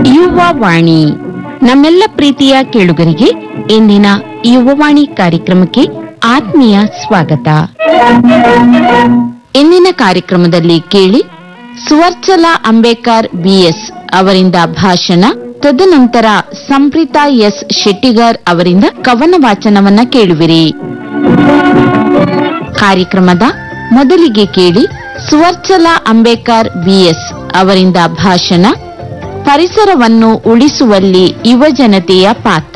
ಯುವವಾಣಿ ನಮ್ಮೆಲ್ಲ ಪ್ರೀತಿಯ ಕೇಳುಗರಿಗೆ ಇಂದಿನ ಯುವವಾಣಿ ಕಾರ್ಯಕ್ರಮಕ್ಕೆ ಆತ್ಮೀಯ ಸ್ವಾಗತ ಇಂದಿನ ಕಾರ್ಯಕ್ರಮದಲ್ಲಿ ಕೇಳಿ ಸುವರ್ಚಲಾ ಅಂಬೇಕರ್ ಬಿಎಸ್ ಅವರಿಂದ ಭಾಷಣ ತದನಂತರ ಸಂಪ್ರೀತಾ ಎಸ್ ಶೆಟ್ಟಿಗಾರ್ ಅವರಿಂದ ಕವನ ವಾಚನವನ್ನ ಕೇಳುವಿರಿ ಕಾರ್ಯಕ್ರಮದ ಮೊದಲಿಗೆ ಕೇಳಿ ಸುವರ್ಚಲಾ ಅಂಬೇಕರ್ ಬಿಎಸ್ ಅವರಿಂದ ಭಾಷಣ ಪರಿಸರವನ್ನು ಉಳಿಸುವಲ್ಲಿ ಯುವಜನತೆಯ ಪಾತ್ರ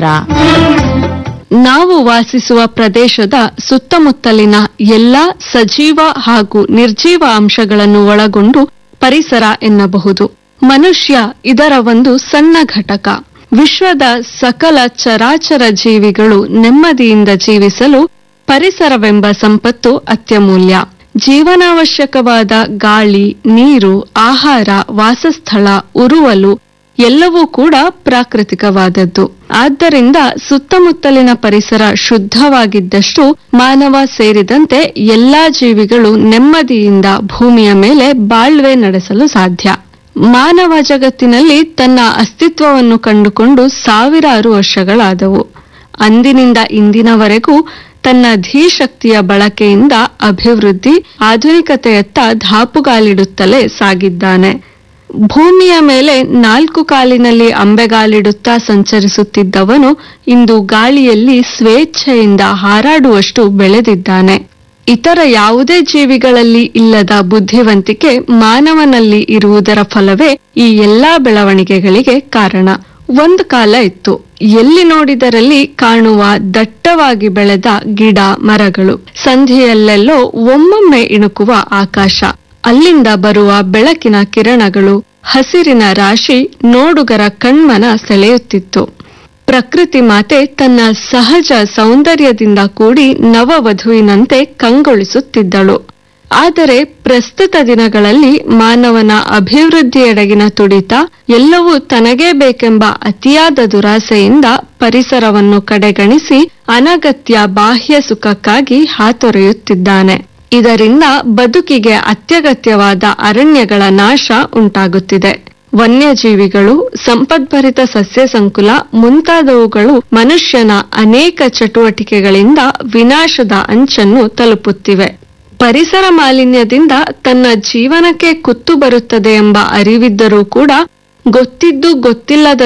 ನಾವು ವಾಸಿಸುವ ಪ್ರದೇಶದ ಸುತ್ತಮುತ್ತಲಿನ ಎಲ್ಲಾ ಸಜೀವ ಹಾಗೂ ನಿರ್ಜೀವ ಅಂಶಗಳನ್ನು ಒಳಗೊಂಡು ಪರಿಸರ ಎನ್ನಬಹುದು ಮನುಷ್ಯ ಇದರ ಒಂದು ಸಣ್ಣ ಘಟಕ ವಿಶ್ವದ ಸಕಲ ಚರಾಚರ ಜೀವಿಗಳು ನೆಮ್ಮದಿಯಿಂದ ಜೀವಿಸಲು ಪರಿಸರವೆಂಬ ಸಂಪತ್ತು ಅತ್ಯಮೂಲ್ಯ ಜೀವನಾವಶ್ಯಕವಾದ ಗಾಳಿ ನೀರು ಆಹಾರ ವಾಸಸ್ಥಳ ಉರುವಲು ಎಲ್ಲವೂ ಕೂಡ ಪ್ರಾಕೃತಿಕವಾದದ್ದು ಆದ್ದರಿಂದ ಸುತ್ತಮುತ್ತಲಿನ ಪರಿಸರ ಶುದ್ಧವಾಗಿದ್ದಷ್ಟು ಮಾನವ ಸೇರಿದಂತೆ ಎಲ್ಲಾ ಜೀವಿಗಳು ನೆಮ್ಮದಿಯಿಂದ ಭೂಮಿಯ ಮೇಲೆ ಬಾಳ್ವೆ ನಡೆಸಲು ಸಾಧ್ಯ ಮಾನವ ಜಗತ್ತಿನಲ್ಲಿ ತನ್ನ ಅಸ್ತಿತ್ವವನ್ನು ಕಂಡುಕೊಂಡು ಸಾವಿರಾರು ವರ್ಷಗಳಾದವು ಅಂದಿನಿಂದ ಇಂದಿನವರೆಗೂ ತನ್ನ ಧೀಶಕ್ತಿಯ ಬಳಕೆಯಿಂದ ಅಭಿವೃದ್ಧಿ ಆಧುನಿಕತೆಯತ್ತ ಧಾಪುಗಾಲಿಡುತ್ತಲೇ ಸಾಗಿದ್ದಾನೆ ಭೂಮಿಯ ಮೇಲೆ ನಾಲ್ಕು ಕಾಲಿನಲ್ಲಿ ಅಂಬೆಗಾಲಿಡುತ್ತಾ ಸಂಚರಿಸುತ್ತಿದ್ದವನು ಇಂದು ಗಾಳಿಯಲ್ಲಿ ಸ್ವೇಚ್ಛೆಯಿಂದ ಹಾರಾಡುವಷ್ಟು ಬೆಳೆದಿದ್ದಾನೆ ಇತರ ಯಾವುದೇ ಜೀವಿಗಳಲ್ಲಿ ಇಲ್ಲದ ಬುದ್ಧಿವಂತಿಕೆ ಮಾನವನಲ್ಲಿ ಇರುವುದರ ಫಲವೇ ಈ ಎಲ್ಲಾ ಬೆಳವಣಿಗೆಗಳಿಗೆ ಕಾರಣ ಒಂದು ಕಾಲ ಇತ್ತು ಎಲ್ಲಿ ನೋಡಿದರಲ್ಲಿ ಕಾಣುವ ದಟ್ಟವಾಗಿ ಬೆಳೆದ ಗಿಡ ಮರಗಳು ಸಂಧಿಯಲ್ಲೆಲ್ಲೋ ಒಮ್ಮೊಮ್ಮೆ ಇಣುಕುವ ಆಕಾಶ ಅಲ್ಲಿಂದ ಬರುವ ಬೆಳಕಿನ ಕಿರಣಗಳು ಹಸಿರಿನ ರಾಶಿ ನೋಡುಗರ ಕಣ್ಮನ ಸೆಳೆಯುತ್ತಿತ್ತು ಪ್ರಕೃತಿ ಮಾತೆ ತನ್ನ ಸಹಜ ಸೌಂದರ್ಯದಿಂದ ಕೂಡಿ ನವವಧುವಿನಂತೆ ಕಂಗೊಳಿಸುತ್ತಿದ್ದಳು ಆದರೆ ಪ್ರಸ್ತುತ ದಿನಗಳಲ್ಲಿ ಮಾನವನ ಅಭಿವೃದ್ಧಿಯೆಡೆಗಿನ ತುಡಿತ ಎಲ್ಲವೂ ತನಗೇ ಬೇಕೆಂಬ ಅತಿಯಾದ ದುರಾಸೆಯಿಂದ ಪರಿಸರವನ್ನು ಕಡೆಗಣಿಸಿ ಅನಗತ್ಯ ಬಾಹ್ಯ ಸುಖಕ್ಕಾಗಿ ಹಾತೊರೆಯುತ್ತಿದ್ದಾನೆ ಇದರಿಂದ ಬದುಕಿಗೆ ಅತ್ಯಗತ್ಯವಾದ ಅರಣ್ಯಗಳ ನಾಶ ಉಂಟಾಗುತ್ತಿದೆ ವನ್ಯಜೀವಿಗಳು ಸಂಪದ್ಭರಿತ ಸಸ್ಯ ಸಂಕುಲ ಮುಂತಾದವುಗಳು ಮನುಷ್ಯನ ಅನೇಕ ಚಟುವಟಿಕೆಗಳಿಂದ ವಿನಾಶದ ಅಂಚನ್ನು ತಲುಪುತ್ತಿವೆ ಪರಿಸರ ಮಾಲಿನ್ಯದಿಂದ ತನ್ನ ಜೀವನಕ್ಕೆ ಕುತ್ತು ಬರುತ್ತದೆ ಎಂಬ ಅರಿವಿದ್ದರೂ ಕೂಡ ಗೊತ್ತಿದ್ದು ಗೊತ್ತಿಲ್ಲದ